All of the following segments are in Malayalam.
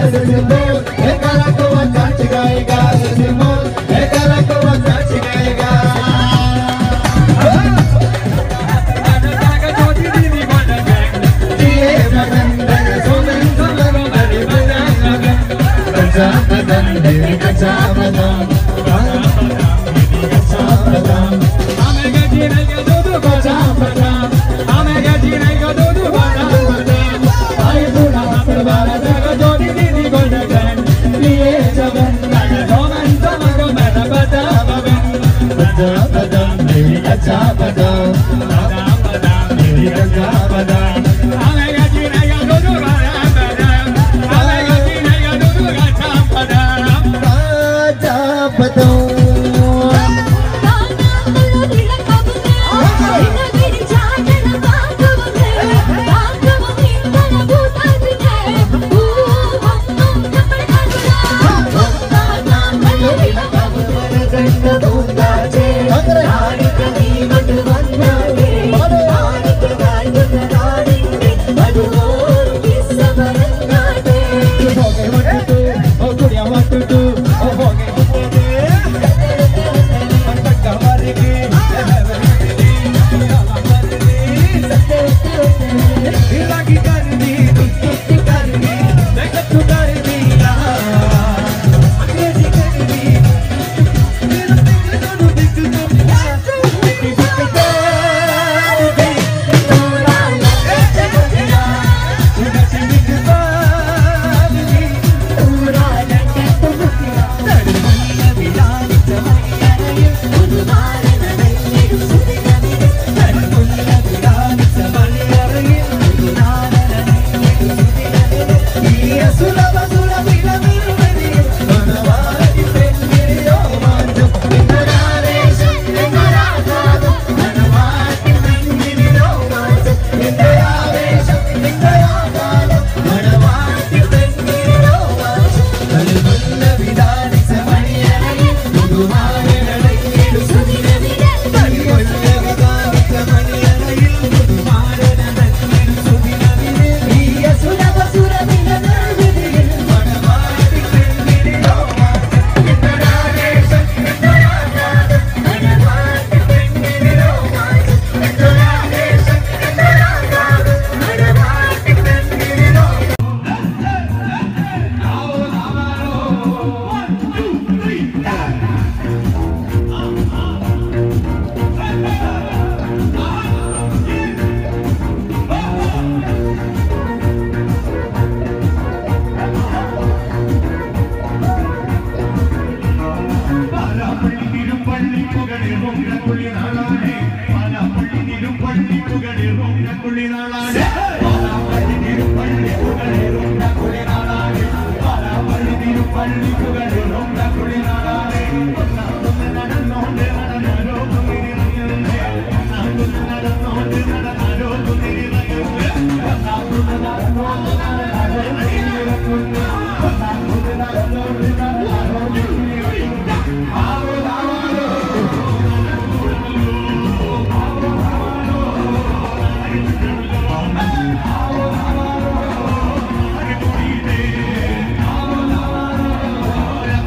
सिंदूर है काला कौवा नाच गाएगा सिंदूर है काला कौवा नाच गाएगा जिए मदन रंग सोनन सोनन बड़ी बदन लगन कच्चा बदन मेरी कच्चा बदन कच्चा बदन कच्चा बदन आई बूढ़ा परवारा जगह जोड़ी दीदी गोल्डन लिए जबन कच्चा बदन मेरी कच्चा बदन मेरी कच्चा बदन कच्चा बदन ും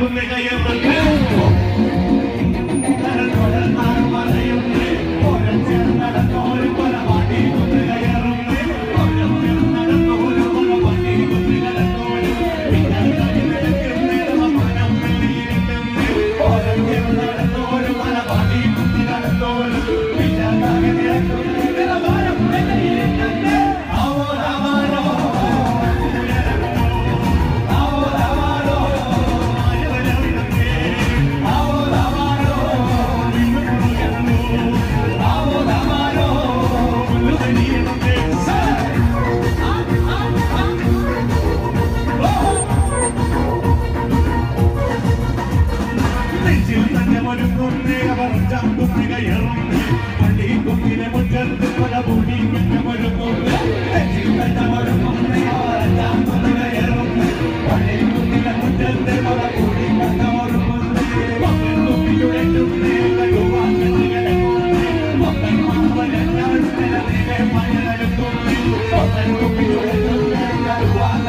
കുന്ന് കയറുന്നു നെഞ്ചിൽ തന്നെ ഒരു കുന്ന് അവർ ചാമ്പുന്ന് കയറുന്നു പള്ളി കുന്നിനെ മുറ്റത്ത് പല പൂടി പിന്നെ ഒരു കുന്ന് നെഞ്ചിൽ തന്നെ ഒരു കുന്ന് അവർ ചാമ്പുന്ന് കയറുന്നു പള്ളി കുന്നിനെ മുറ്റത്ത് പല പൂടി പിന്നെ ഒരു കുന്ന് മക്കൾ കുപ്പിയുടെ കുന്ന് കഴുവാൻ കിടക്കുന്നു മക്കൾ മാവലെല്ലാം നിലനിലെ മഴയെടുക്കുന്നു മക്കൾ കുപ്പിയുടെ കുന്ന് കഴുവാൻ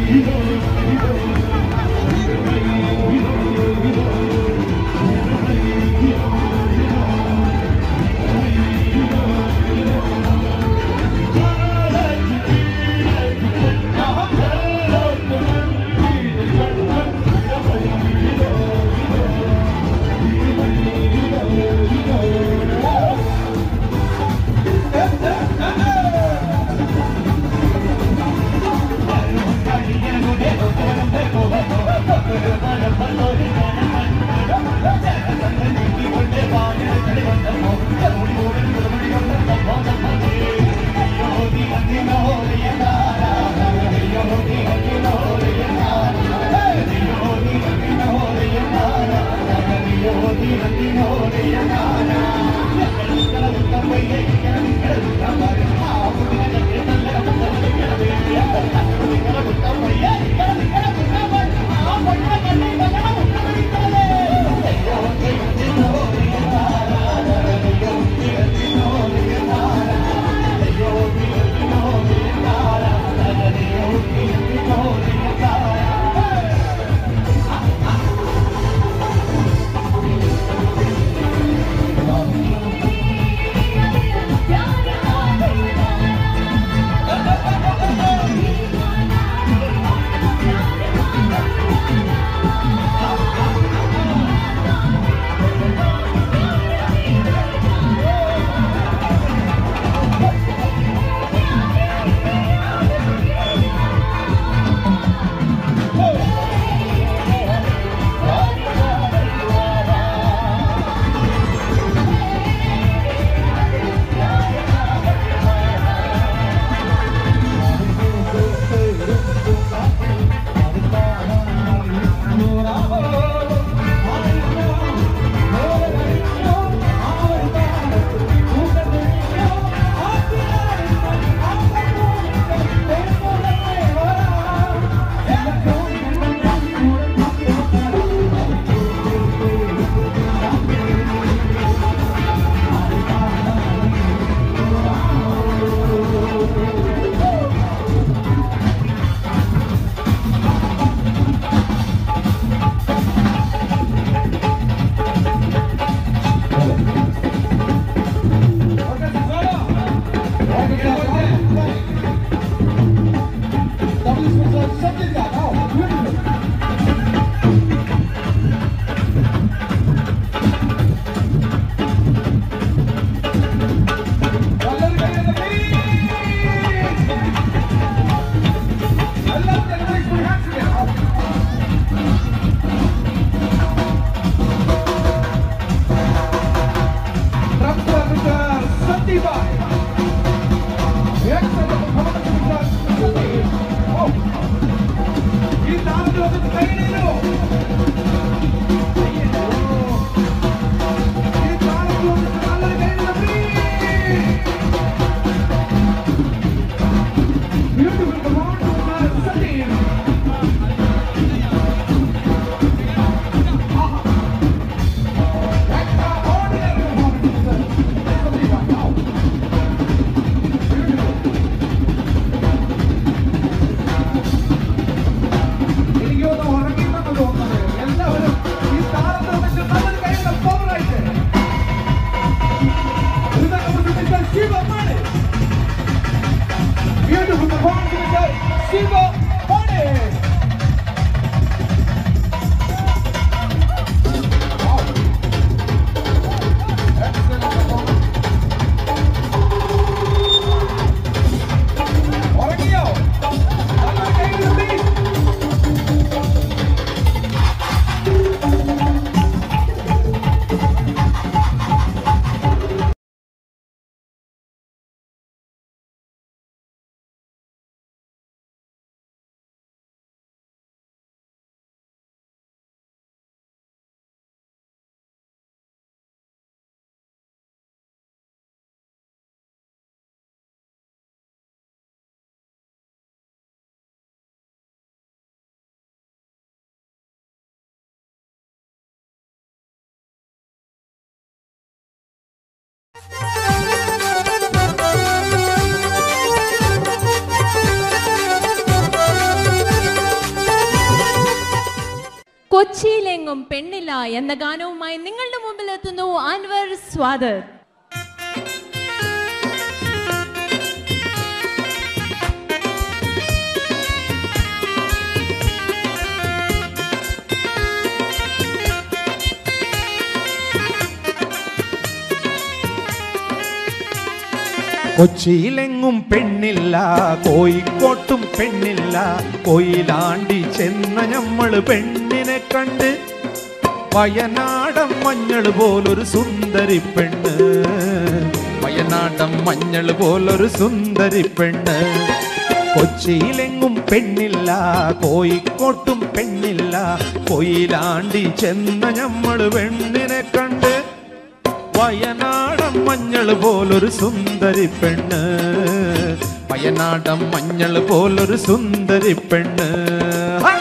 എനിക്ക് തോന്നുന്നു ഉറങ്ങി കൊച്ചിയിലെങ്ങും പെണ്ണില്ല എന്ന ഗാനവുമായി നിങ്ങളുടെ മുമ്പിൽ എത്തുന്നു അൻവർ സ്വാദർ കൊച്ചിയിലെങ്ങും പെണ്ണില്ല കോഴിക്കോട്ടും പെണ്ണില്ല കൊയിലാണ്ടി ചെന്ന ഞമ്മള് പെണ്ണിനെ കണ്ട് വയനാടൻ മഞ്ഞൾ പോലൊരു സുന്ദരി പെണ്ണ് വയനാടൻ മഞ്ഞൾ പോലൊരു സുന്ദരി പെണ്ണ് കൊച്ചിയിലെങ്ങും പെണ്ണില്ല കോഴിക്കോട്ടും പെണ്ണില്ല കൊയിലാണ്ടി ചെന്ന ഞമ്മള് പെണ്ണിനെ കണ്ട് വയനാടൻ മഞ്ഞൾ പോലൊരു സുന്ദരി പെണ്ണ് വയനാടൻ മഞ്ഞൾ പോലൊരു സുന്ദരി പെണ്ണ് ഹ!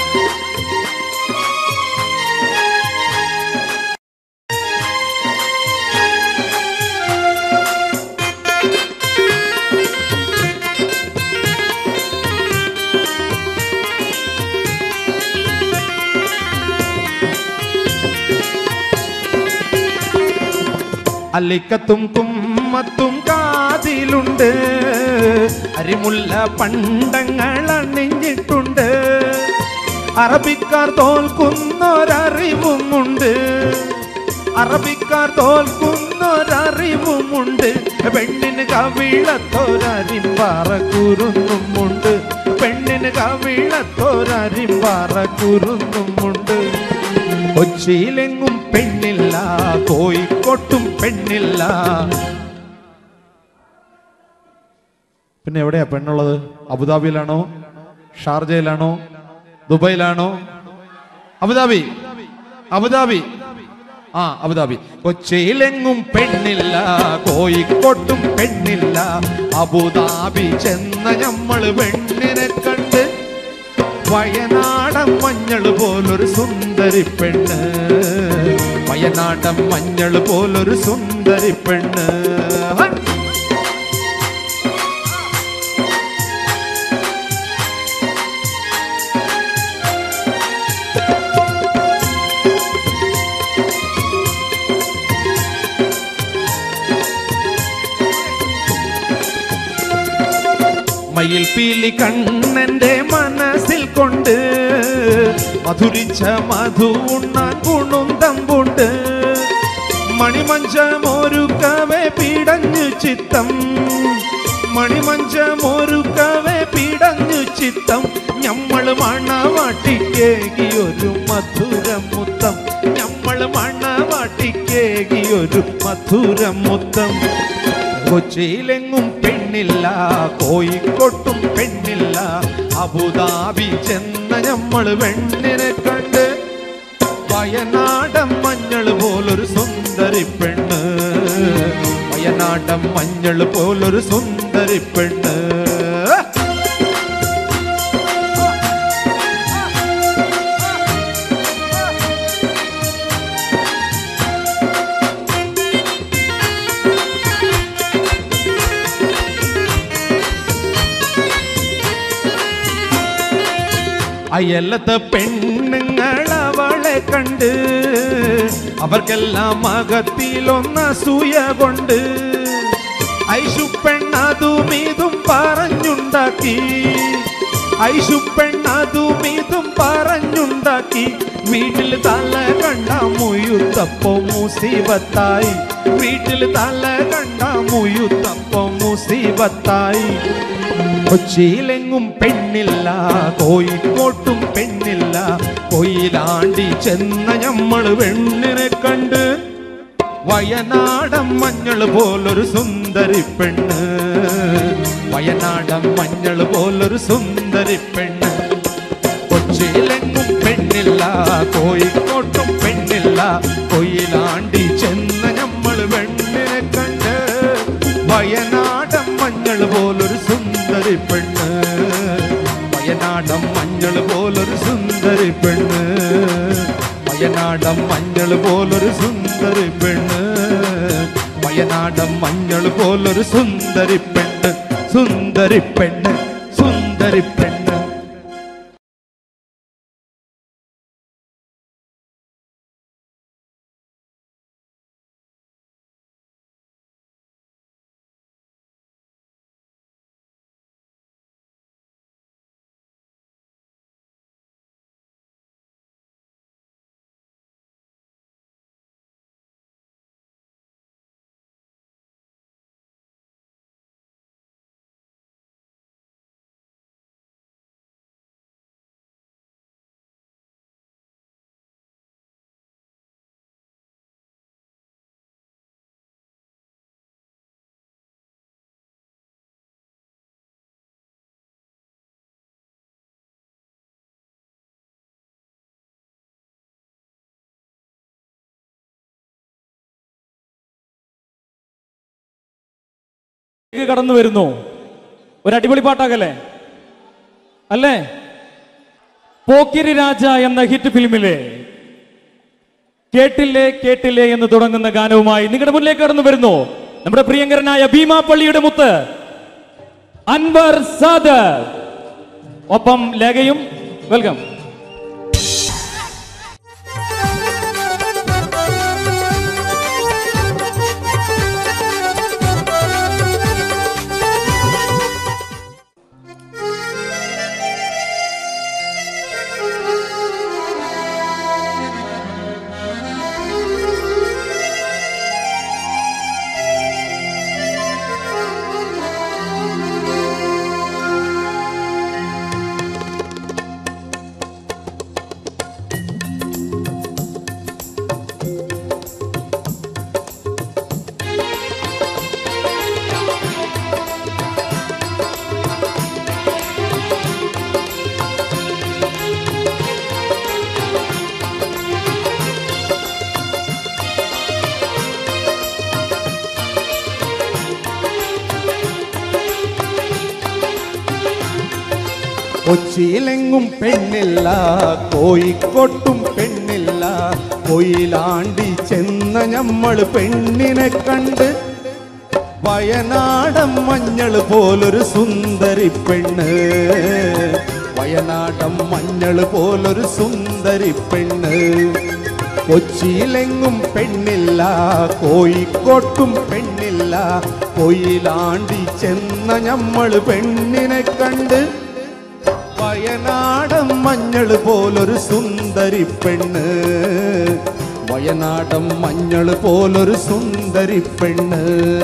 അല്ലിക്കത്തും കുമ്മത്തും കാതിലുണ്ട് അരിമുല്ല പണ്ടങ്ങൾ അണിഞ്ഞിട്ടുണ്ട് അറബിക്കാർ തോൽക്കുന്നൊരറിവുമുണ്ട് അറബിക്കാർ തോൽക്കുന്നൊരറിവുമുണ്ട് പെണ്ണിന് കവിളത്തൊരരിമ്പാറ കുരുന്നുമുണ്ട് പെണ്ണിന് കവിളത്തൊരരിമ്പാറ കുരുന്നുമുണ്ട് കൊച്ചിയിലെങ്ങും പെണ്ണില്ല കോഴിക്കോട്ടും പെണ്ണില്ല പിന്നെ എവിടെയാ പെണ്ണുള്ളത് അബുദാബിയിലാണോ ഷാർജയിലാണോ ദുബൈയിലാണോ അബുദാബി അബുദാബി ആ അബുദാബി കൊച്ചിയിലെങ്ങും പെണ്ണില്ല കോഴിക്കോട്ടും പെണ്ണില്ല അബുദാബി ചെന്ന ഞമ്മള് പെണ്ണിനെ കണ്ട് വയനാടൻ മഞ്ഞൾ പോലൊരു സുന്ദരി പെണ്ണ് വയനാടൻ മഞ്ഞൾ പോലൊരു സുന്ദരി പെണ്ണ് ഹ! മയിൽ പീലി കണ്ണന്റെ മനസ്സിൽ കൊണ്ട് മധുരിച്ച മധു ഉണ്ണാൻ ഗുണും തമ്പുണ്ട് മണിമഞ്ചമൊരുക്കവേ പിടഞ്ഞു ചിത്തം മണിമഞ്ചമൊരുക്കവേ പിടഞ്ഞു ചിത്തം ഞമ്മള് മണവാട്ടിക്കേകി ഒരു മധുരം മുത്തം ഞമ്മള് മണവാട്ടിക്കേകി ഒരു മധുരം മുത്തം കൊച്ചിയിലെങ്ങും പെണ്ണില്ല കോഴിക്കോട്ടും പെണ്ണില്ല അബുദാബി ചെന്ന ഞമ്മള് പെണ്ണിനെ കണ്ട് വയനാടൻ മഞ്ഞൾ പോലൊരു സുന്ദരി പെണ്ണ് വയനാടൻ മഞ്ഞൾ പോലൊരു സുന്ദരി പെണ്ണ് അയലത്തെ പെണ്ണുങ്ങൾ അവളെ കണ്ട് അവർക്കെല്ലാം അകത്തിലൊന്ന സൂയ കൊണ്ട് ഐഷു പെണ്ണതും ഇതും പറഞ്ഞുണ്ടാക്കി ഐഷു പെണ്ണതും ഇതും പറഞ്ഞുണ്ടാക്കി വീട്ടിൽ തല കണ്ട മുയുത്തപ്പോ മുസീബത്തായി വീട്ടിൽ തല കണ്ട മുയുത്തപ്പോ മുസീബത്തായി കൊച്ചിയിലെങ്ങും പെണ്ണില്ല കോഴിക്കോട്ടും പെണ്ണില്ല കൊയിലാണ്ടി ചെന്ന ഞമ്മള് പെണ്ണിനെ കണ്ട് വയനാടൻ മഞ്ഞൾ പോലൊരു സുന്ദരി പെണ്ണ് വയനാടൻ മഞ്ഞൾ പോലൊരു സുന്ദരി പെണ്ണ് കൊച്ചിയിലെങ്ങും പെണ്ണില്ല കോഴിക്കോട്ടും പെണ്ണില്ല കൊയിലാണ്ടി ചെന്ന ഞമ്മള് പെണ്ണിനെ കണ്ട് വയനാടൻ മഞ്ഞൾ പോലൊരു സുന്ദരി പെണ്ണ് വയനാടൻ മഞ്ഞൾ പോലൊരു സുന്ദരി പെണ്ണ് വയനാടൻ മഞ്ഞൾ പോലൊരു സുന്ദരി പെണ്ണ് വയനാടൻ മഞ്ഞൾ പോലൊരു സുന്ദരി പെണ്ണ് സുന്ദരി പെണ്ണ് സുന്ദരി പെണ്ണ് കടന്നു വരുന്നു ഒരു അടിപൊളി പാട്ടാകല്ലേ അല്ലേ പോക്കിരി രാജ എന്ന ഹിറ്റ് ഫിലിമിലെ കേട്ടില്ലേ കേട്ടില്ലേ എന്ന് തുടങ്ങുന്ന ഗാനവുമായി നിങ്ങളുടെ മുന്നിലേക്ക് കടന്നു വരുന്നു നമ്മുടെ പ്രിയങ്കരനായ ഭീമാ പള്ളിയുടെ മുത്ത് അൻവർ സാദർ ഒപ്പം ലേഖയും വെൽക്കം കൊച്ചിയിലെങ്ങും പെണ്ണില്ല കോഴിക്കോട്ടും പെണ്ണില്ല കൊയിലാണ്ടി ചെന്ന ഞമ്മള് പെണ്ണിനെ കണ്ട് വയനാടൻ മഞ്ഞൾ പോലൊരു സുന്ദരി പെണ്ണ് വയനാടൻ മഞ്ഞൾ പോലൊരു സുന്ദരി പെണ്ണ് കൊച്ചിയിലെങ്ങും പെണ്ണില്ല കോഴിക്കോട്ടും പെണ്ണില്ല കൊയിലാണ്ടി ചെന്ന ഞമ്മള് പെണ്ണിനെ കണ്ട് വയനാടൻ മഞ്ഞൾ പോലൊരു സുന്ദരി പെണ്ണ് വയനാടൻ മഞ്ഞൾ പോലൊരു സുന്ദരി പെണ്ണ്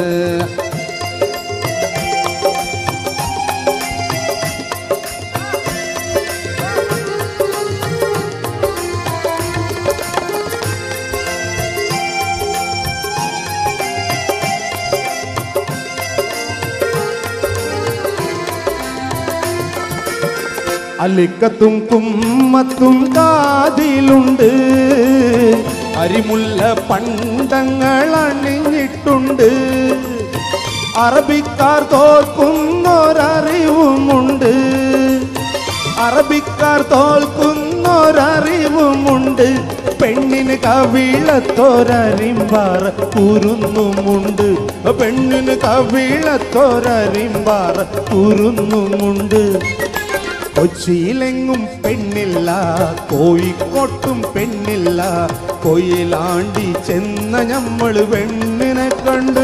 അലിക്കത്തും കുമ്മത്തും കാതിലുണ്ട് അരിമുല്ല പണ്ടങ്ങൾ അണിഞ്ഞിട്ടുണ്ട് അറബിക്കാർ തോൽക്കുന്നൊരറിവുമുണ്ട് അറബിക്കാർ തോൽക്കുന്നൊരറിവുമുണ്ട് പെണ്ണിന് കവിളത്തോരരിമ്പാറ കുരുന്നുമുണ്ട് പെണ്ണിന് കവിളത്തോരരിമ്പാറ കുരുന്നുമുണ്ട് കൊച്ചിയിലെങ്ങും പെണ്ണില്ല കോഴിക്കോട്ടും പെണ്ണില്ല കൊയിലാണ്ടി ചെന്ന ഞമ്മള് പെണ്ണിനെ കണ്ട്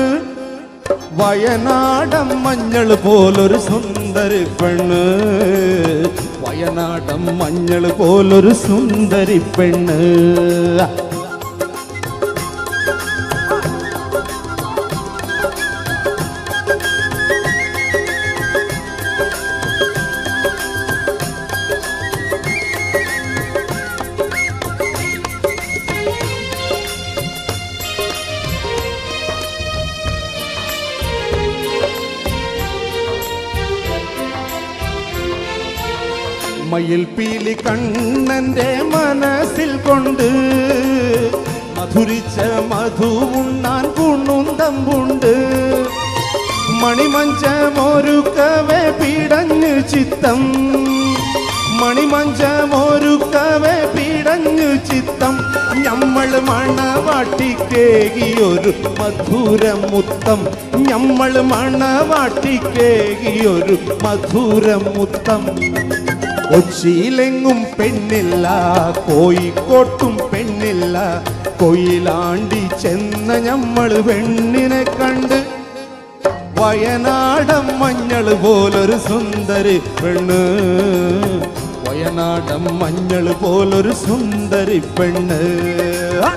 വയനാടൻ മഞ്ഞൾ പോലൊരു സുന്ദരി പെണ്ണ് വയനാടൻ മഞ്ഞൾ പോലൊരു സുന്ദരി പെണ്ണ് മയിൽ പീലി കണ്ണന്റെ മനസ്സിൽ കൊണ്ട് മധുരിച്ച മധു ഉണ്ണാൻ കുണ്ണുന്തമ്പുണ്ട് മണിമഞ്ചമൊരുക്കവേ പിടഞ്ഞു ചിത്തം മണിമഞ്ചമൊരുക്കവേ പിടഞ്ഞു ചിത്തം ഞമ്മൾ മണവാട്ടിക്കേകിയൊരു മധുരമുത്തം ഞമ്മൾ മണവാട്ടിക്കേകിയൊരു മധുരമുത്തം കൊച്ചിയിലെങ്ങും പെണ്ണില്ല കോഴിക്കോട്ടും പെണ്ണില്ല കൊയിലാണ്ടി ചെന്ന ഞമ്മള് പെണ്ണിനെ കണ്ട് വയനാടൻ മഞ്ഞൾ പോലൊരു സുന്ദരി പെണ്ണ് വയനാടൻ മഞ്ഞൾ പോലൊരു സുന്ദരി പെണ്ണ് ആ!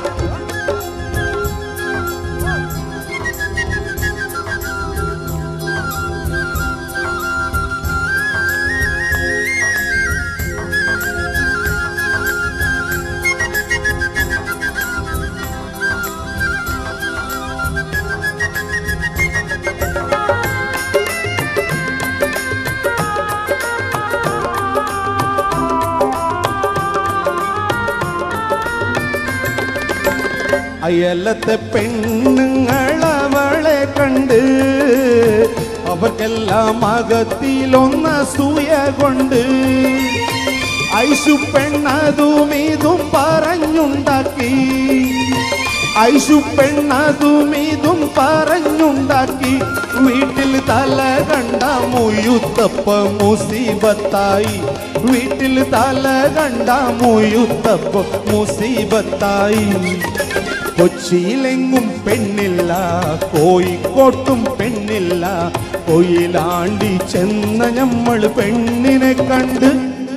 അയലത്തെ പെണ്ണുങ്ങൾ അവളെ കണ്ട് അവർക്കെല്ലാം അകത്തിലൊന്ന സൂയ കൊണ്ട് ഐശു പെണ്ണതും ഇതും പറഞ്ഞുണ്ടാക്കി ഐശു പെണ്ണതും ഇതും പറഞ്ഞുണ്ടാക്കി വീട്ടിൽ തല കണ്ട മുയുത്തപ്പ മുസീബത്തായി വീട്ടിൽ തല കണ്ട മുയുത്തപ്പ മുസീബത്തായി കൊച്ചിയിലെങ്ങും പെണ്ണില്ല കോഴിക്കോട്ടും പെണ്ണില്ല കൊയിലാണ്ടി ചെന്ന നമ്മൾ പെണ്ണിനെ കണ്ട്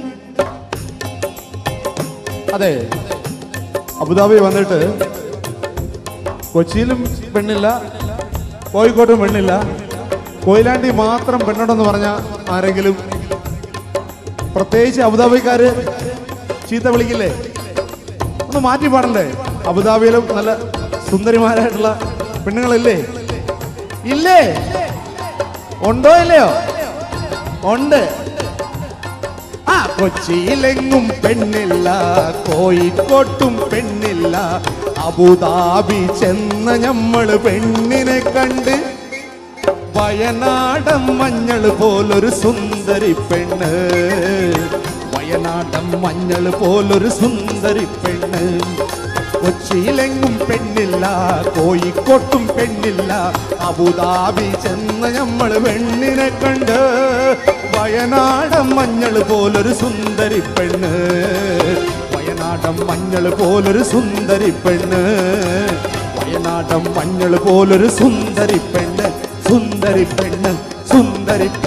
അതെ അബുദാബി വന്നിട്ട് കൊച്ചിയിലും പെണ്ണില്ല കോഴിക്കോട്ടും പെണ്ണില്ല കൊയിലാണ്ടി മാത്രം പെണ്ണുണ്ടെന്ന് പറഞ്ഞ ആരെങ്കിലും പ്രത്യേകിച്ച് അബുദാബിക്കാര് ചീത്ത വിളിക്കില്ലേ ഒന്ന് മാറ്റി പാടണ്ടേ അബുദാബിയിലും നല്ല സുന്ദരിമാരായിട്ടുള്ള പെണ്ണുങ്ങളില്ലേ ഇല്ലേ ഉണ്ടോ ഇല്ലയോ ഉണ്ട് ആ കൊച്ചിയിലെങ്ങും പെണ്ണില്ല കോഴിക്കോട്ടും പെണ്ണില്ല അബുദാബി ചെന്ന ഞമ്മള് പെണ്ണിനെ കണ്ട് വയനാടൻ മഞ്ഞൾ പോലൊരു സുന്ദരി പെണ്ണ് വയനാടൻ മഞ്ഞൾ പോലൊരു സുന്ദരി പെണ്ണ് കൊച്ചിയിലെങ്ങും പെണ്ണില്ല കോഴിക്കോട്ടും പെണ്ണില്ല അബുദാബി ചെന്ന നമ്മൾ പെണ്ണിനെ കണ്ട് വയനാടൻ മഞ്ഞൾ പോലൊരു സുന്ദരി പെണ്ണ് വയനാടൻ മഞ്ഞൾ പോലൊരു സുന്ദരി പെണ്ണ് വയനാടൻ മഞ്ഞൾ പോലൊരു സുന്ദരി പെണ്ണ് സുന്ദരി പെണ്ണ് സുന്ദരി പെണ്ണ്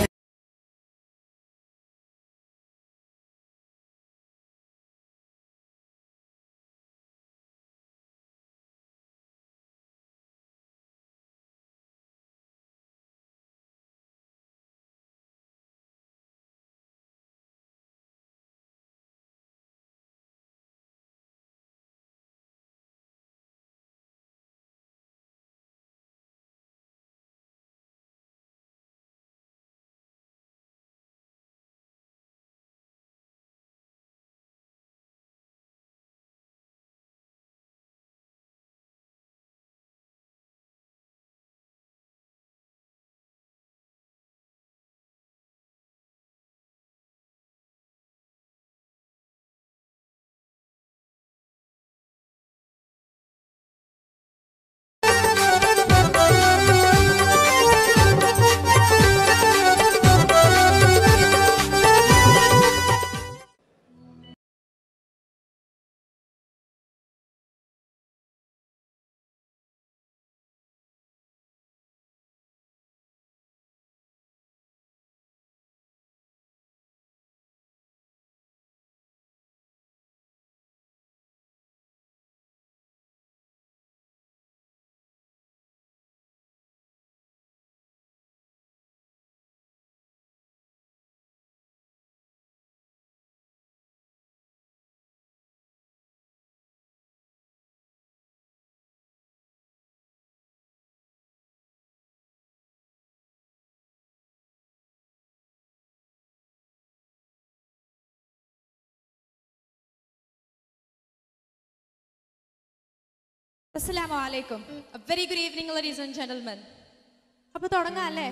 അസ്സലാമു അലൈക്കും very good evening ladies and gentlemen അപ്പൊ തുടങ്ങാം അല്ലേ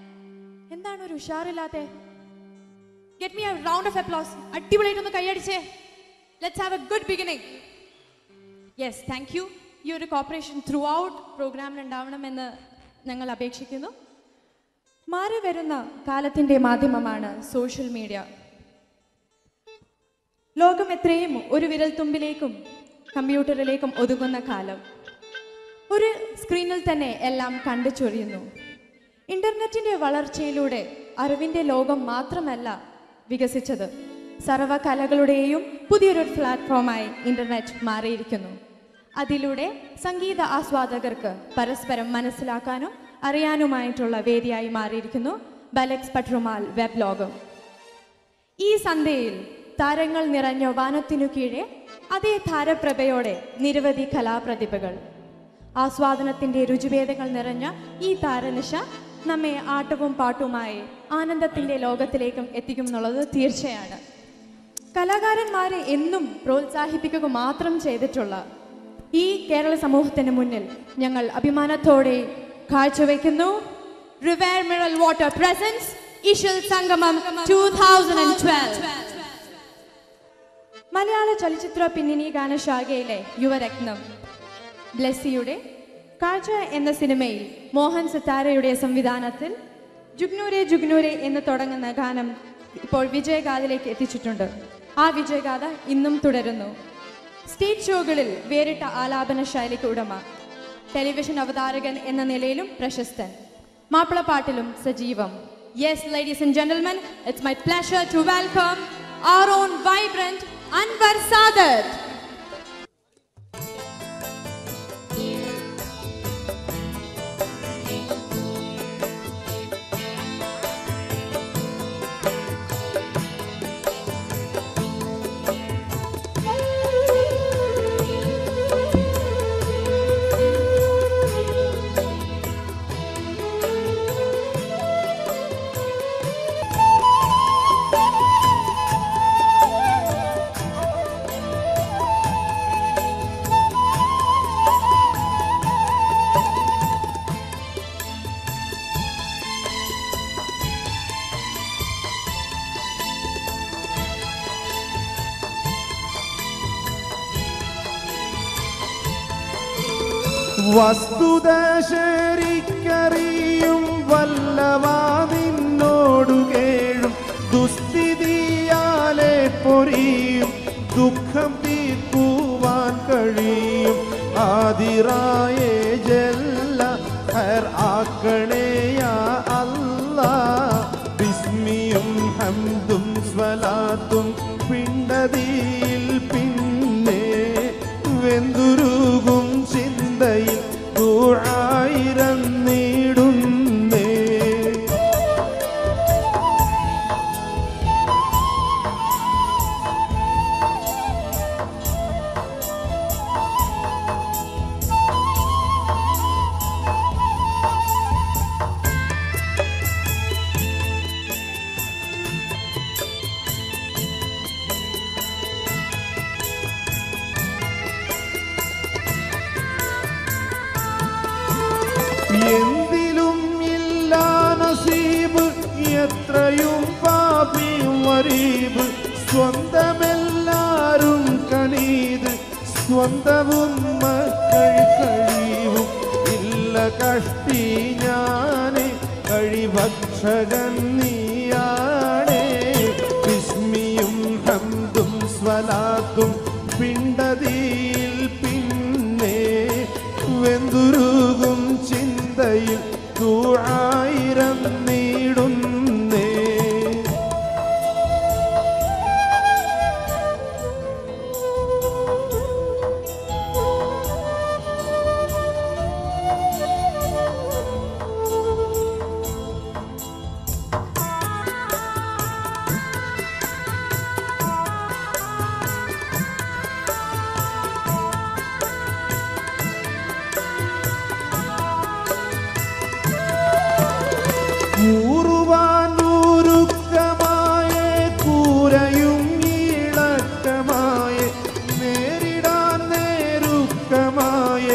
എന്താണ് ഒരു ഉഷാറില്ലാത്തെ get me a round of applause അടിപൊളിയായിട്ടൊന്ന് കൈയടിച്ചേ let's have a good beginning yes thank you ഈ ഒരു കോപ്പറേഷൻ ത്രൂ ഔട്ട് പ്രോഗ്രാമിൽ ഉണ്ടാവണമെന്ന് ഞങ്ങൾ അപേക്ഷിക്കുന്നു മാറി വരുന്ന കാലത്തിന്റെ മാധ്യമമാണ് സോഷ്യൽ മീഡിയ ലോകം എത്രയും ഒരു വിരൽ തുമ്പിലേക്കും കമ്പ്യൂട്ടറിലേക്കും ഒതുങ്ങുന്ന കാലം ഒരു സ്ക്രീനിൽ തന്നെ എല്ലാം കണ്ടു ചൊരിയുന്നു ഇന്റർനെറ്റിന്റെ വളർച്ചയിലൂടെ അറിവിന്റെ ലോകം മാത്രമല്ല വികസിച്ചത് സർവകലകളുടെയും പുതിയൊരു പ്ലാറ്റ്ഫോമായി ഇന്റർനെറ്റ് മാറിയിരിക്കുന്നു അതിലൂടെ സംഗീത ആസ്വാദകർക്ക് പരസ്പരം മനസ്സിലാക്കാനും അറിയാനുമായിട്ടുള്ള വേദിയായി മാറിയിരിക്കുന്നു ബലക്സ് പട്രുമാൽ വെബ് ലോകം ഈ സന്ധ്യയിൽ താരങ്ങൾ നിറഞ്ഞ വാനത്തിനു കീഴെ അതേ താരപ്രഭയോടെ നിരവധി കലാപ്രതിഭകൾ ആസ്വാദനത്തിന്റെ രുചിഭേദങ്ങൾ നിറഞ്ഞ ഈ താരനിശ നമ്മെ ആട്ടവും പാട്ടുമായി ആനന്ദത്തിന്റെ ലോകത്തിലേക്കും എത്തിക്കും എന്നുള്ളത് തീർച്ചയാണ് കലാകാരന്മാരെ എന്നും പ്രോത്സാഹിപ്പിക്കുക മാത്രം ചെയ്തിട്ടുള്ള ഈ കേരള സമൂഹത്തിന് മുന്നിൽ ഞങ്ങൾ അഭിമാനത്തോടെ കാഴ്ചവെക്കുന്നു Rivere Mineral Water presents Ishil Sangamam 2012. മലയാള ചലച്ചിത്ര പിന്നണി ഗാനശാഖയിലെ യുവരത്നം ബ്ലെസ്സിയുടെ കാഴ്ച എന്ന സിനിമയിൽ മോഹൻ സിത്താരയുടെ സംവിധാനത്തിൽ ജുഗ്നൂരെ ജുഗ്നൂരെ എന്ന് തുടങ്ങുന്ന ഗാനം ഇപ്പോൾ വിജയഗാഥയിലേക്ക് എത്തിച്ചിട്ടുണ്ട് ആ വിജയഗാഥ ഇന്നും തുടരുന്നു സ്റ്റേജ് ഷോകളിൽ വേറിട്ട ആലാപന ശൈലിക്ക് ഉടമ ടെലിവിഷൻ അവതാരകൻ എന്ന നിലയിലും പ്രശസ്തൻ മാപ്പിളപ്പാട്ടിലും സജീവം yes ladies and gentlemen it's my pleasure to welcome our own vibrant Anwar Sadat. വസ്തുത ശരിക്കറിയും വല്ലവാ നിന്നോടു കേഴും ദുസ്ഥിതിയാലെ പൊരിയും ദുഃഖം തീർക്കുവാൻ കഴിയും ആദിറായേ ജല്ല ഹർ ആക്കണേയാ അല്ലാ ബിസ്മിയും ഹംദും സ്വലാത്തും പിണ്ടതിയിൽ പിന്നെ വെന്തുരുകും ചിന്തയിൽ ദൂആയിരം നീടുന്നേ എന്തിലും ഇല്ല നസീബ് എത്രയും പാപിയും വരീബ് സ്വന്തമെല്ലാരും കണീത് സ്വന്തവും മക്കൾ കഴിവും ഇല്ല കഷ്ടി ഞാന് കഴിഭക്ഷകൻ നീയാണേ വിസ്മിയും ഹംദും സ്വലാത്തും പിണ്ടതിയിൽ പിന്നെ വെന്തുരുകും ചിന്തയിൽ തൂഴായിരം നീടുന്നേ കൂറുവാനൂരുക്കമായ കൂരയും ഇളക്കമായ നേരിടാൻ നേരുക്കമായ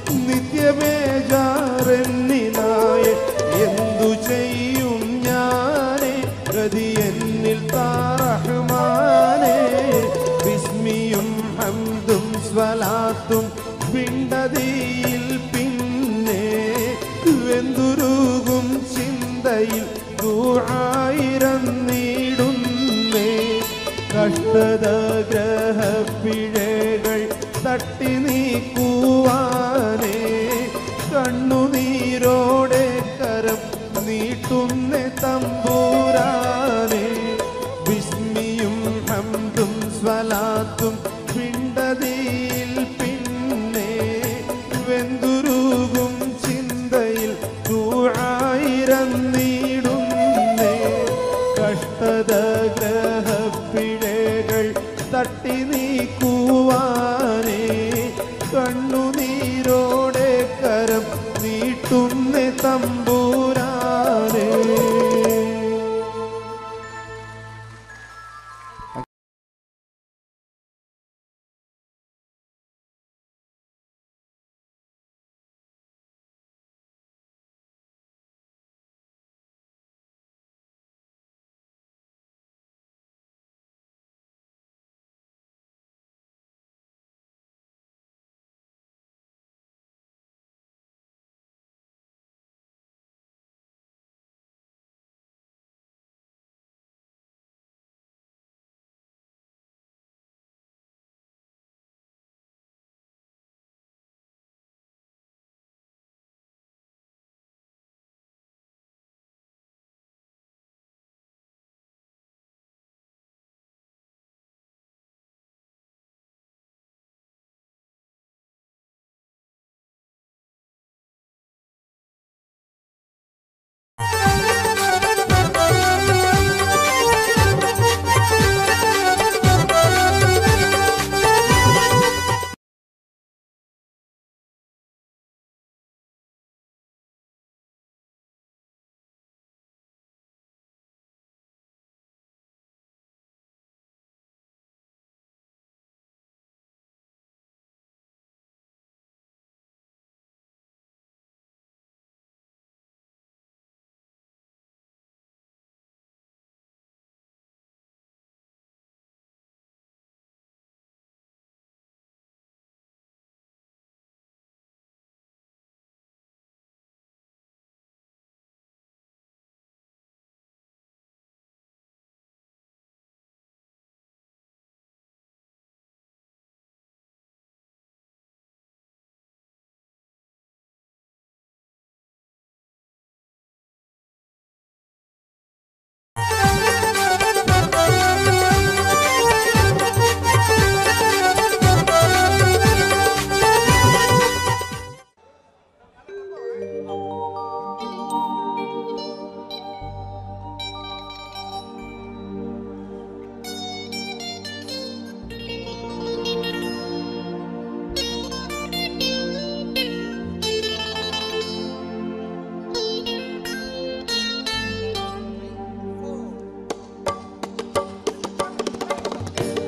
നിത്യബേജാറെന്നിലായ എന്തു ചെയ്യും ഞാനേ ഗതി എന്നിൽ താറഹ്മാനേ വിസ്മിയും ഹംദും സ്വലാത്തും പിണ്ടതിയിൽ പിന്നെ വെന്തുരുകും ചിന്തയിൽ ദൂആയിരം നീടുന്നേ കഷ്ടത ഗ്രഹപ്പിഴകൾ തട്ടി നീക്കുവാനേ കണ്ണുനീരോടെ കരം നീട്ടുന്ന തമ്പൂരാനേ വിസ്മിയും ഹംദും സ്വലാത്തും പിണ്ടതിയിൽ പിന്നെ വെന്തുരുകും ചിന്തയിൽ തൂഴായിരം നീടുന്നേ കഷ്ടത ഗ്രഹപ്പിഴകൾ തട്ടി നീക്കുവാനേ കണ്ണുനീരോടെ കരം നീട്ടുന്ന തമ്പൂരാനേ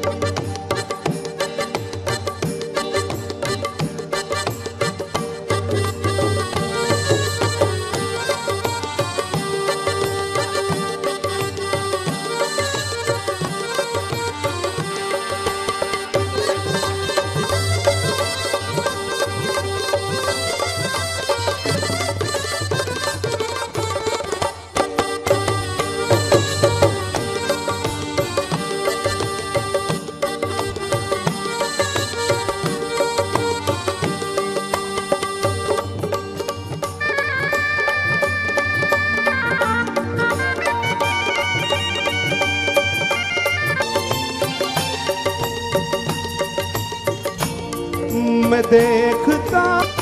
मैं देखता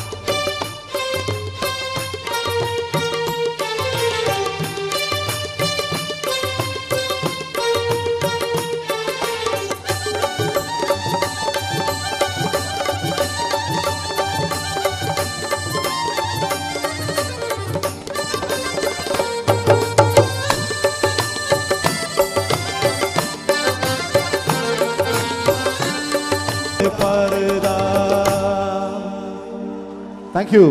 पर्दा थैंक यू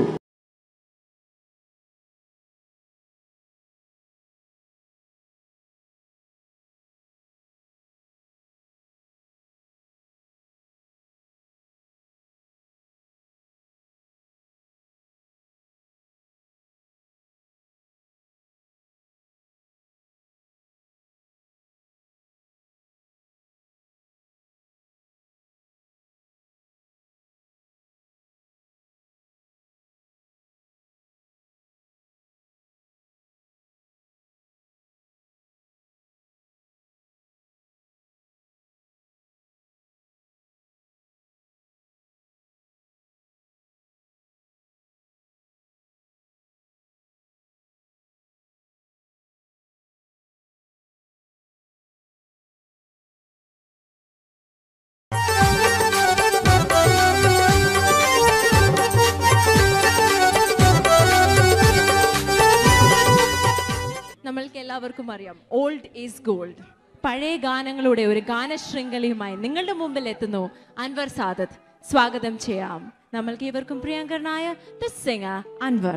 നമ്മൾക്ക് എല്ലാവർക്കും അറിയാം ഓൾഡ് ഈസ് ഗോൾഡ് പഴയ ഗാനങ്ങളുടെ ഒരു ഗാനശൃംഖലയുമായി നിങ്ങളുടെ മുമ്പിൽ എത്തുന്നു അൻവർ സാദത്ത് സ്വാഗതം ചെയ്യാം നമ്മൾക്ക് ഇവർക്കും പ്രിയങ്കരനായ ദ സിംഗർ അൻവർ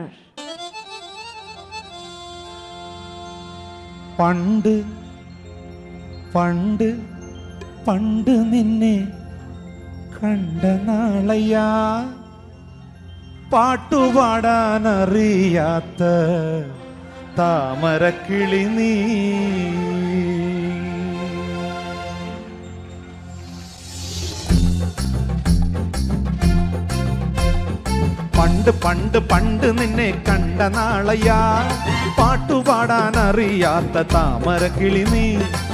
പണ്ട് പണ്ട് പണ്ട് നിന്നെ കണ്ട നാളയ്യാ പാട്ടുപാടാനറിയാത്ത താമരക്കിളി നീ പണ്ട് പണ്ട് പണ്ട് നിന്നെ കണ്ട നാളയ്യാ പാട്ടുപാടാനറിയാത്ത താമരക്കിളി നീ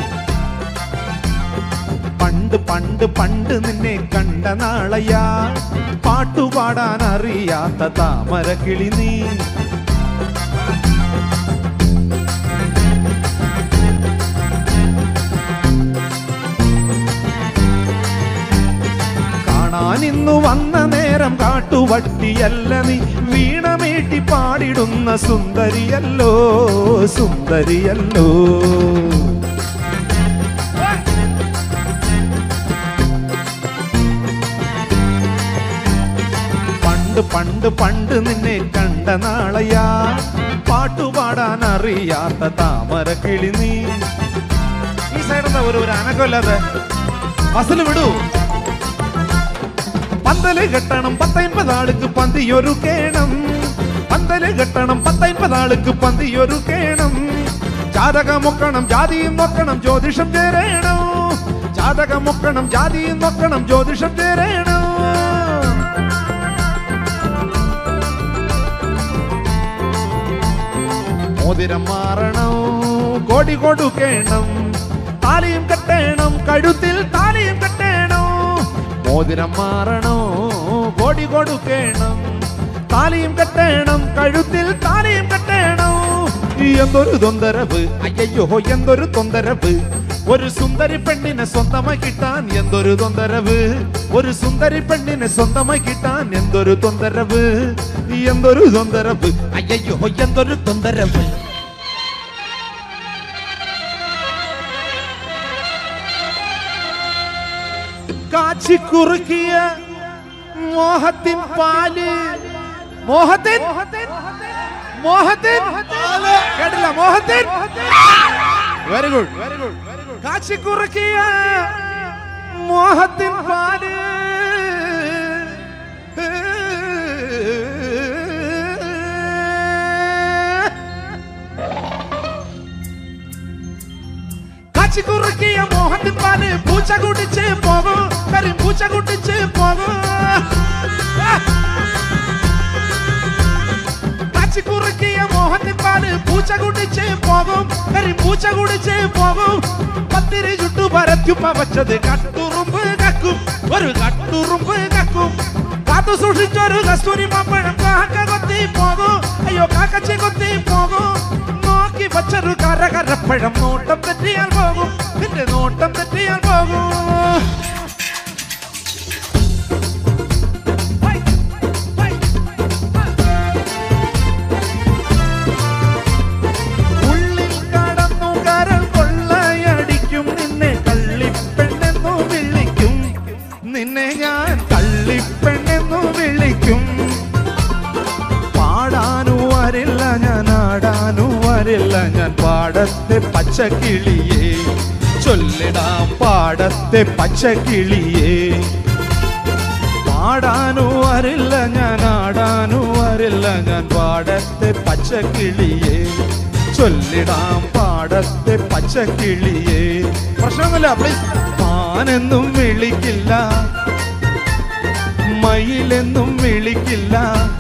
പണ്ട് പണ്ട് പണ്ട് നിന്നെ കണ്ട നാളയ്യാ പാട്ടുപാടാനറിയാത്ത താമരക്കിളി നീ കാണാനിന്നു വന്ന നേരം കാട്ടുവട്ടിയല്ല നീ വീണമീട്ടി പാടിടുന്ന സുന്ദരിയല്ലോ സുന്ദരിയല്ലോ പണ്ട് പണ്ട് പണ്ട് നിന്നെ കണ്ട നാളയാ പാട്ടുപാടാൻ അറിയാത്ത താമര കിളി നീ ഈ സൈഡെന്താ ഒരു ഒരു അനക്കമില്ലാതെ അസല് വിടൂ പന്തല് കെട്ടണം പത്തൈമ്പത് ആൾക്ക് പന്തിയൊരു കേണം പന്തല് കെട്ടണം പത്തൈമ്പത് ആൾക്ക് പന്തിയൊരു കേണം ജാതകം നോക്കണം ജാതിയും നോക്കണം ജ്യോതിഷം ചേരേണോ ജാതകം നോക്കണം ജാതിയും നോക്കണം ജ്യോതിഷം ചേരേണോ മോതിരം മാറണം കോടി കൊടുക്കേണം താലിയും കെട്ടേണം കഴുത്തിൽ താലിയും കെട്ടേണം മോതിരം മാറണോ കോടി കൊടുക്കേണം താലിയും കെട്ടേണം കഴുത്തിൽ താലിയും കെട്ടേണം എന്തൊരു തൊന്തരവ് അയ്യോ എന്തൊരു തൊന്തരവ് ഒരു സുന്ദരി പെണ്ണിനെ സ്വന്തമായി കിട്ടാൻ എന്തൊരു തൊന്തരവ് ഒരു സുന്ദരി പെണ്ണിനെ സ്വന്തമായി കിട്ടാൻ എന്തൊരു തൊന്തരവ് എന്തൊരു തൊന്തരവ് അയ്യോ എന്തൊരു തൊന്തരവ് കാച്ചിക്കുറുക്കിയ മോഹത്തിൻ പാല് മോഹത്തിൻ മോഹത്തിൻ കേട്ടില്ല മോഹത്തിൻ വെരി ഗുഡ് വെരി ഗുഡ് കാച്ചിക്കുറുക്കിയ മോഹത്തിൻ പാല് കാച്ചിക്കുറുക്കിയ മോഹത്തിൻ പാല് പൂച്ച കുടിച്ച് പോകും കരി പൂച്ച കുടിച്ച് പോകും കാച്ചിക്കുറുക്കിയ മോഹത്തിൻ പാല് പൂച്ച കുടിച്ച് പോകും കരി പൂച്ച കുടിച്ച് പോകും പത്തിരി ചുട്ടു പരത്തുമ്പ വച്ചത് കട്ടുറുമ്പ് കക്കും ഒരു കട്ടുറുമ്പ് കക്കും കാത്തു സൂക്ഷിച്ചൊരു കസ്തൂരി മാമ്പഴം കാക്ക കൊത്തി പോകും അയ്യോ കാക്കച്ചി കൊത്തി പോകും നോക്കി വച്ചൊരു കരകരപ്പഴം നോട്ടം തെറ്റിയാൽ പോകും നിന്റെ നോട്ടം തെറ്റിയാൽ പോകും ഉള്ളിൽ കടന്നു കരൾ കൊള്ളയടിക്കും നിന്നെ കള്ളിപ്പെണ്ണെന്നു വിളിക്കും നിന്നെ ഞാൻ കള്ളിപ്പെണ്ണെന്നു വിളിക്കും പാടാനു വരില്ല ഞാൻ ആടാനു വരില്ല ഞാൻ പാടത്തെ പച്ചക്കിളിയേ ചൊല്ലിടാം പാടത്തെ പച്ചക്കിളിയേ പാടാനു വരില്ല ഞാൻ ആടാനു വരില്ല ഞാൻ പാടത്തെ പച്ചക്കിളിയേ ചൊല്ലിടാം പാടത്തെ പച്ചക്കിളിയേ പ്രശ്നമൊന്നുമില്ല പ്ലീസ് മാനെന്നും വിളിക്കില്ല മയിലെന്നും വിളിക്കില്ല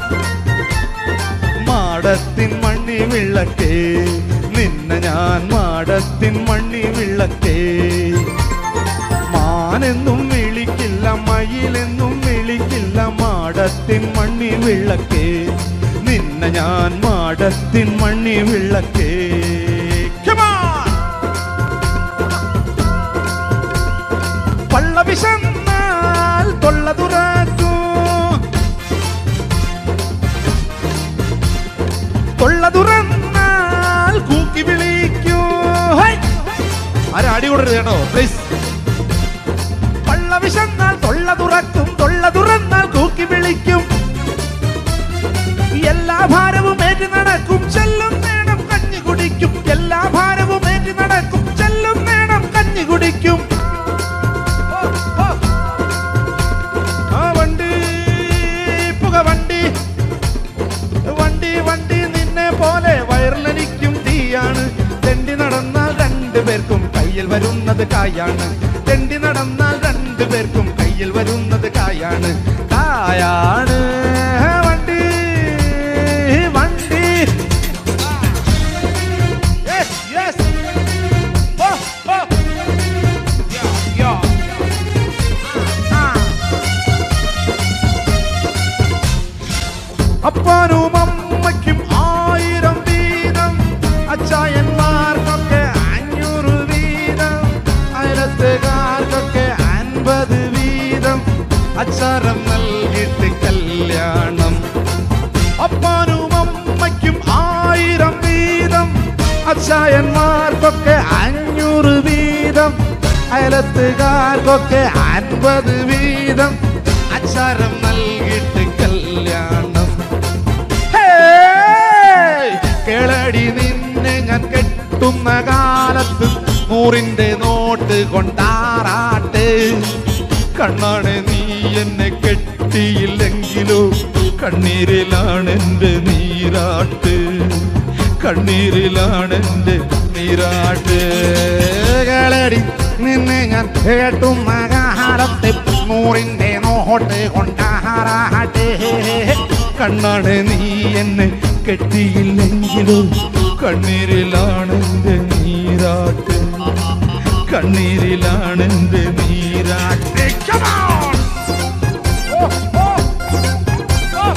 മാടത്തിൻ മണ്ണി വിളക്കേ നിന്നെ ഞാൻ മാടത്തിൻ മണ്ണി വിളക്കേ മാനെന്നും വിളിക്കില്ല മയിലെന്നും വിളിക്കില്ല മാടത്തിൻ മണ്ണി വിളക്കേ നിന്നെ ഞാൻ മാടത്തിൻ മണ്ണി വിളക്കേ Come on! പള്ള വിശന്നാൽ തൊള്ള തുറക്കൂ തൊള്ള തുറന്നാൽ കൂക്കി വിളിക്കൂ ഹൈ! ആരും അടി കൂടരുത് കേട്ടോ പ്ലീസ് പള്ള വിശന്നാൽ തൊള്ള തുറക്കും തൊള്ള തുറന്നാൽ കൂക്കി വിളിക്കും എല്ലാ ഭാരവും ഏറ്റി നടക്കും ചെല്ലും നേണം കഞ്ഞി കുടിക്കും എല്ലാ ഭാരവും ഏറ്റി നടക്കും ചെല്ലും നേണം കഞ്ഞി കുടിക്കും ഓ, ഓ. ആ വണ്ടി പുക വണ്ടി വണ്ടി വണ്ടി നിന്നെ പോലെ വയറിലെനിക്കും തീയാണ് തെണ്ടി നടന്നാൽ രണ്ടു പേർക്കും കയ്യിൽ വരുന്നത് കായാണ് തെണ്ടി നടന്നാൽ രണ്ടു പേർക്കും കയ്യിൽ വരുന്നത് കായാണ് കായാണ് വണ്ടി വണ്ടി Yes, yes. Oh, oh. Yeah, yeah. Ah. അപ്പാനും അമ്മയ്ക്കും ആയിരം വീതം അച്ചായന്മാർക്കൊക്കെ അഞ്ഞൂറ് വീതം അയലത്തുകാർക്കൊക്കെ അൻപത് വീതം അച്ചാരം നൽകിയിട്ട് കല്യാണം അപ്പാനും അമ്മയ്ക്കും ആയിരം വീതം അച്ചായന്മാർക്കൊക്കെ അഞ്ഞൂറ് വീതം അയലത്തുകാർക്കൊക്കെ അൻപത് വീതം അച്ചാരം നൽകിയിട്ട് കല്യാണം ഹേയ്! കേളടി നിന്നെ ഞാൻ കെട്ടുന്ന കാലത്ത് നൂറിന്റെ നോട്ട് കൊണ്ടാറാട്ട് കണ്ണാണ് നീ എന്നെ കെട്ടിയില്ലെങ്കിലോ കണ്ണീരിലാണ് എൻ്റെ നീരാട്ട് കണ്ണീരിലാണ് എൻ്റെ നീരാട്ട് കേളടി നിന്നെ ഞാൻ കേട്ടുന്ന കാലത്ത് നൂറിന്റെ നോട്ട് കൊണ്ടാറാട്ട് കണ്ണാണ് നീ എന്നെ കെട്ടിയില്ലെങ്കിലും കണ്ണീരിലാണ് എൻ്റെ നീരാട്ട് കണ്ണീരിലാണ് എൻ്റെ നീരാട്ട് Come on! Oh, oh, oh.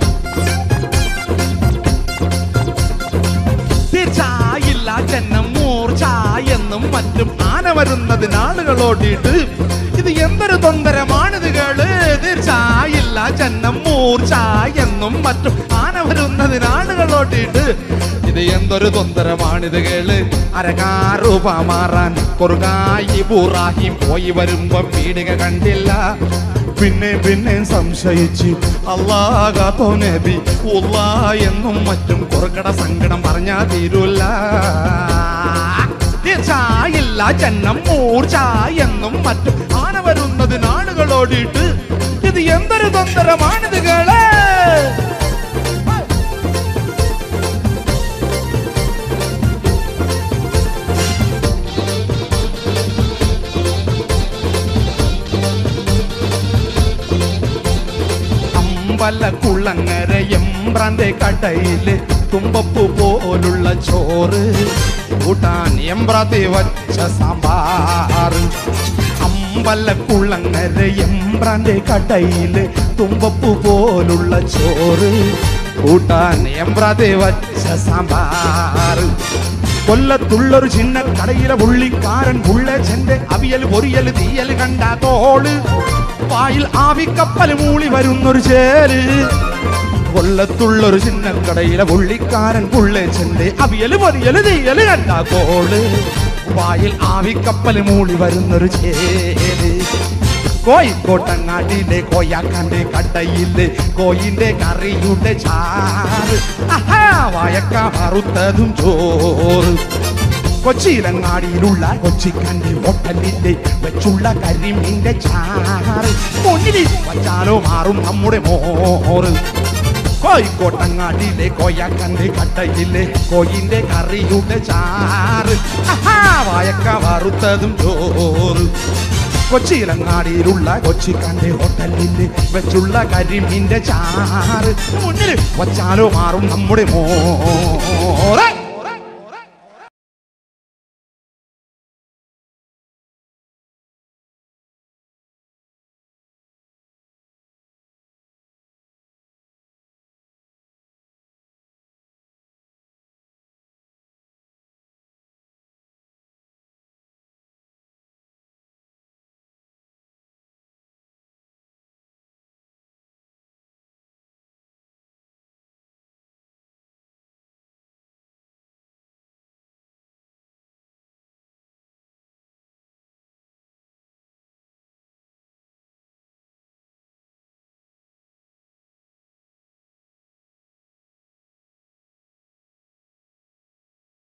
തീർച്ചയായില്ല ജന്നം മൂർച്ച എന്നും മറ്റും ആന വരുന്നത് നാളുകളോടിയിട്ട് ഇത് എന്തൊരു തൊന്തരമാണിത് കേള് തീർച്ചയായില്ല ജന്നം മൂർച്ച എന്നും മറ്റും ആന വരുന്നത് നാളുകളോട് നാടുകളോട്ടിട്ട് ഇത് എന്തൊരു തൊന്തരമാണിത് കേള് അരകാരൂപ മാറാൻ കൊറുകായി ബൂറാഹി പോയി വരുമ്പം പീടിക കണ്ടില്ല പിന്നെ പിന്നെ സംശയിച്ച് അള്ളാകാത്തോ നബി ഉള്ള എന്നും മറ്റും കുറുക്കട സങ്കടം പറഞ്ഞാ തീരൂല്ല ചായില്ല ജന്നം മൂർച്ച എന്നും മറ്റും ആന വരുന്നത് നാടുകളോടിയിട്ട് ഇത് എന്തൊരു തൊന്തരമാണിത് കേള് അമ്പല കുളങ്ങര എമ്പ്രാന്റെ കടയില് തുമ്പപ്പൂ പോലുള്ള ചോറ് കൂട്ടാൻ എമ്പ്രാത്തെ വച്ച സാമ്പാർ അമ്പല കുളങ്ങര എമ്പ്രാന്റെ കടയില് തുമ്പപ്പൂ പോലുള്ള ചോറ് കൂട്ടാൻ എമ്പ്രാത്തെ വച്ച സാമ്പാർ കൊല്ലത്തുള്ളൊരു ചിന്ന കടയിലെ പുള്ളിക്കാരൻ പുള്ളച്ചന്റെ അവിയൽ പൊരിയൽ തീയൽ കണ്ട തോള് വായിൽ ആവിക്കപ്പൽ മൂളി വരുന്നൊരു ചേര് കൊല്ലത്തുള്ളൊരു ചിന്നക്കടയിലെ പുള്ളിക്കാരൻ പുള്ളച്ചന്റെ അവിയൽ പൊരിയൽ തീയൽ കണ്ട തോള് വായിൽ ആവിക്കപ്പൽ മൂളി വരുന്നൊരു ചേര് കോഴിക്കോട്ടങ്ങാടിയിലെ കോയാക്കാന്റെ കടയില് കോയിന്റെ കറിയുടെ ചാറ് ആഹാ, വായക്ക വറുത്തതും ചോറ് കൊച്ചിയിലങ്ങാടിയിലുള്ള കൊച്ചിക്കന്റെ ഹോട്ടലിന്റെ വെച്ചുള്ള കരിമീന്റെ ചാറ് മുന്നിൽ വച്ചാലോ മാറും നമ്മുടെ മോറ് കോഴിക്കോട്ടങ്ങാടിയിലെ കോയാക്കന്റെ കട്ടയിലെ കോയിന്റെ കറിയുടെ ചാറ് ആഹാ, വായക്ക വറുത്തതും ചോറ് കൊച്ചിയിലങ്ങാടിയിലുള്ള കൊച്ചിക്കന്റെ ഹോട്ടലിൽ വെച്ചുള്ള കരിമീന്റെ ചാറ് മുന്നിൽ വച്ചാലോ മാറും നമ്മുടെ മോറെ